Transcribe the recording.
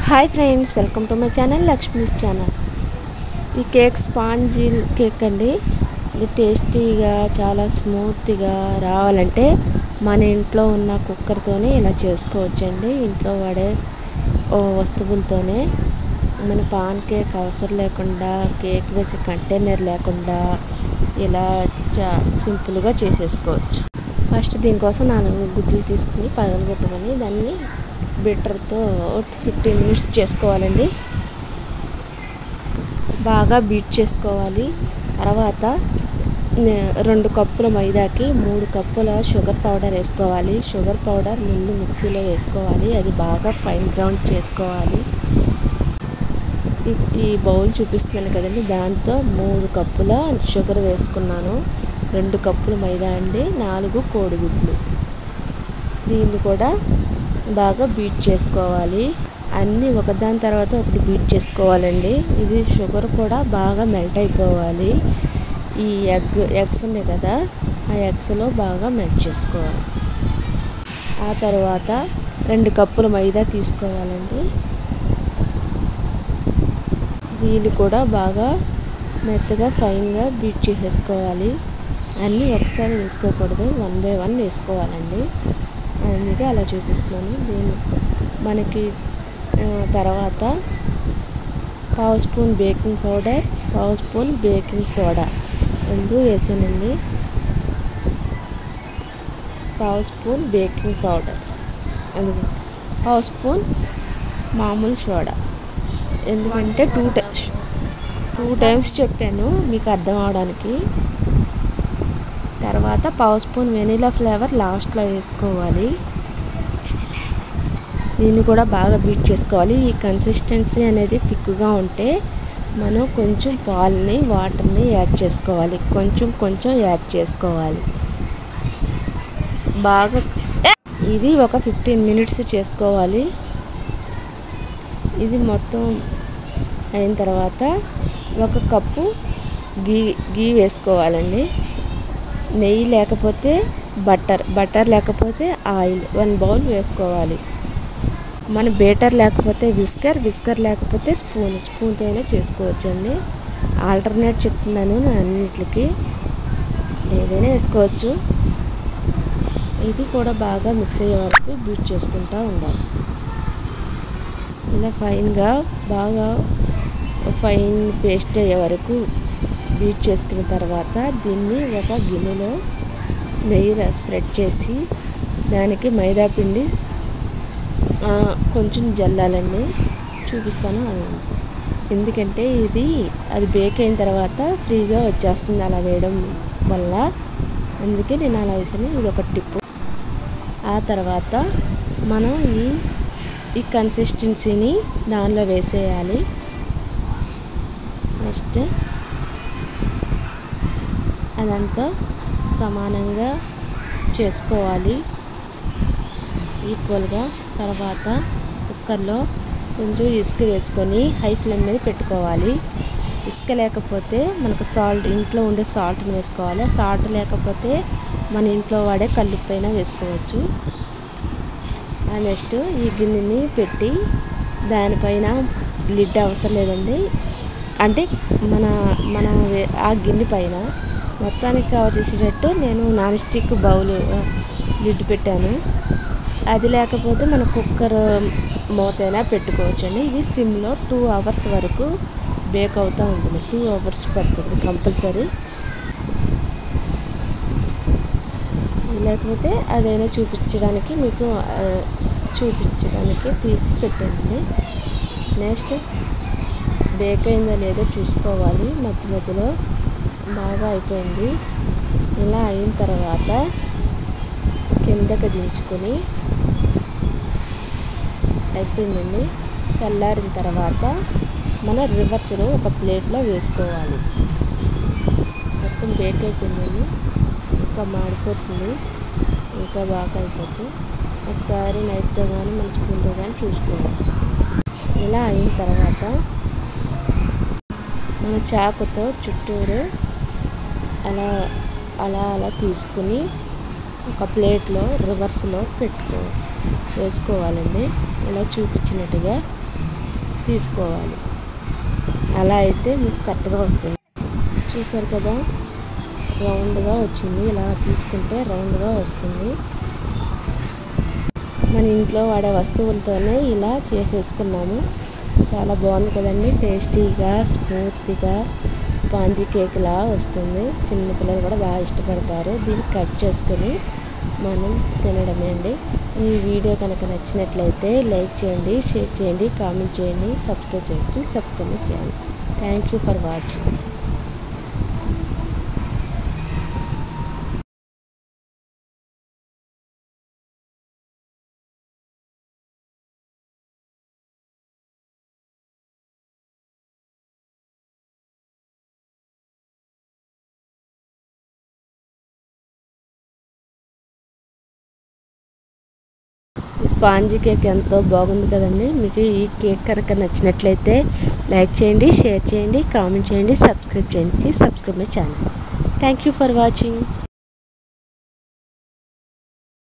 hi friends welcome to my channel Lakshmi's channel ఈ cake spongy cake అండి ఇది టేస్టీగా చాలా స్మూత్గా రావాలంటే మన ఇంట్లో ఉన్న కుక్కర్తోనే ఇలా చేసుకోవచ్చండి ఇంట్లో వాడే ఓ వస్తువులతోనే మన పాన్ కేక్ అవసరం లేకుండా కేక్ వేసే కంటైనర్ లేకుండా ఇలా చా సింపుల్గా చేసేసుకోవచ్చు ఫస్ట్ దీనికోసం నాలుగు గుడ్లు తీసుకుని పగలగొట్టుకొని దాన్ని బీటర్తో ఫిఫ్టీన్ మినిట్స్ చేసుకోవాలండి బాగా బీట్ చేసుకోవాలి తర్వాత రెండు కప్పుల మైదాకి మూడు కప్పుల షుగర్ పౌడర్ వేసుకోవాలి షుగర్ పౌడర్ ముందు మిక్సీలో వేసుకోవాలి అది బాగా ఫైన్ గ్రౌండ్ చేసుకోవాలి ఈ బౌల్ చూపిస్తున్నాను కదండి దాంతో మూడు కప్పుల షుగర్ వేసుకున్నాను రెండు కప్పులు మైదా అండి నాలుగు కోడిగుడ్లు దీన్ని కూడా బాగా బీట్ చేసుకోవాలి అన్నీ ఒకదాని తర్వాత ఒకటి బీట్ చేసుకోవాలండి ఇది షుగర్ కూడా బాగా మెల్ట్ అయిపోవాలి ఈ ఎగ్ ఎగ్స్ ఉన్నాయి కదా ఆ ఎగ్స్లో బాగా మెల్ట్ చేసుకోవాలి ఆ తర్వాత రెండు కప్పుల మైదా తీసుకోవాలండి దీన్ని కూడా బాగా మెత్తగా ఫైన్గా బీట్ చేసేసుకోవాలి అన్నీ ఒకసారి వేసుకోకూడదు వన్ బై వన్ వేసుకోవాలండి అందుకే అలా చూపిస్తున్నాను దీన్ని మనకి తర్వాత పావు స్పూన్ బేకింగ్ పౌడర్ పావు స్పూన్ బేకింగ్ సోడా రెండు వేసానండి పావు స్పూన్ బేకింగ్ పౌడర్ అది పావు స్పూన్ మామూలు సోడా ఎందుకంటే టూ టైమ్స్ టూ టైమ్స్ చెప్పాను మీకు అర్థం అవడానికి తర్వాత పావు స్పూన్ వెనీలా ఫ్లేవర్ లాస్ట్లో వేసుకోవాలి దీన్ని కూడా బాగా బీట్ చేసుకోవాలి ఈ కన్సిస్టెన్సీ అనేది తిక్కుగా ఉంటే మనం కొంచెం పాలని వాటర్ని యాడ్ చేసుకోవాలి కొంచెం కొంచెం యాడ్ చేసుకోవాలి బాగా ఇది ఒక ఫిఫ్టీన్ మినిట్స్ చేసుకోవాలి ఇది మొత్తం అయిన తర్వాత ఒక కప్పు గీ గీ వేసుకోవాలండి నెయ్యి లేకపోతే బటర్ బటర్ లేకపోతే ఆయిల్ వన్ బౌల్ వేసుకోవాలి మన బేటర్ లేకపోతే విస్కర్ విస్కర్ లేకపోతే స్పూన్ స్పూన్తో అయినా చేసుకోవచ్చండి ఆల్టర్నేట్ చెప్తున్నాను అన్నిటికి ఏదైనా వేసుకోవచ్చు ఇది కూడా బాగా మిక్స్ అయ్యే వరకు బీట్ చేసుకుంటూ ఉండాలి ఇలా ఫైన్గా బాగా ఫైన్ పేస్ట్ అయ్యే వరకు బీట్ చేసుకున్న తర్వాత దీన్ని ఒక గిన్నెలో నెయ్యి స్ప్రెడ్ చేసి దానికి మైదా పిండి కొంచెం జల్లాలండి చూపిస్తాను అది ఎందుకంటే ఇది అది బేక్ అయిన తర్వాత ఫ్రీగా వచ్చేస్తుంది అలా వేయడం వల్ల అందుకే నేను అలా వేసాను ఇది ఒక టిప్పు ఆ తర్వాత మనం ఈ ఈ కన్సిస్టెన్సీని దానిలో వేసేయాలి నెక్స్ట్ అదంతా సమానంగా చేసుకోవాలి ఈక్వల్గా తర్వాత కుక్కర్లో కొంచెం ఇసుక వేసుకొని హై ఫ్లేమ్ మీద పెట్టుకోవాలి ఇసుక లేకపోతే మనకు సాల్ట్ ఇంట్లో ఉండే సాల్ట్ని వేసుకోవాలి సాల్ట్ లేకపోతే మన ఇంట్లో వాడే కల్లుప్పైనా వేసుకోవచ్చు నెక్స్ట్ ఈ గిన్నెని పెట్టి దానిపైన లిడ్ అవసరం లేదండి అంటే మన మన ఆ గిన్నె పైన మొత్తానికి కవర్ చేసేటట్టు నేను నాన్ స్టిక్ బౌల్ లిడ్ పెట్టాను అది లేకపోతే మన కుక్కర్ మూతైనా పెట్టుకోవచ్చు అండి ఇది సిమ్లో టూ అవర్స్ వరకు బేక్ అవుతూ ఉంటుంది టూ అవర్స్ పడుతుంది కంపల్సరీ లేకపోతే అదైనా చూపించడానికి మీకు చూపించడానికి తీసి పెట్టండి నెక్స్ట్ బేక్ అయిందో లేదో చూసుకోవాలి మధ్య మధ్యలో బాగా అయిపోయింది ఇలా అయిన తర్వాత కిందకి దించుకొని అయిపోయిందండి చల్లారిన తర్వాత మన రివర్స్లో ఒక ప్లేట్లో వేసుకోవాలి మొత్తం బేక్ అయిపోయిందండి ఇంకా మాడిపోతుంది ఇంకా బాగా అయిపోతుంది ఒకసారి నైఫ్తో కానీ మన స్పూన్తో కానీ చూసుకోవాలి ఇలా అయిన తర్వాత మన చాకుతో చుట్టూరు అలా అలా అలా తీసుకుని ఒక ప్లేట్లో రివర్స్లో పెట్టుకో వేసుకోవాలండి ఇలా చూపించినట్టుగా తీసుకోవాలి అలా అయితే మీకు కరెక్ట్గా వస్తుంది చూసారు కదా రౌండ్గా వచ్చింది ఇలా తీసుకుంటే రౌండ్గా వస్తుంది మన ఇంట్లో వాడే వస్తువులతోనే ఇలా చేసేసుకున్నాము చాలా బాగుంది కదండి టేస్టీగా స్మూత్గా స్పాంజీ కేక్లా వస్తుంది చిన్నపిల్లలు కూడా బాగా ఇష్టపడతారు దీన్ని కట్ చేసుకొని మనం తినడమే అండి ఈ వీడియో కనుక నచ్చినట్లయితే లైక్ చేయండి షేర్ చేయండి కామెంట్ చేయండి సబ్స్క్రైబ్ చేయండి సబ్స్క్రైబ్ చేయండి thank you for watching spongy cake ఎంతో బాగుంది కదండి మీకు ఈ కేక్ కనుక నచ్చినట్లయితే లైక్ చేయండి షేర్ చేయండి కామెంట్ చేయండి సబ్స్క్రైబ్ చేయండి please subscribe my channel thank you for watching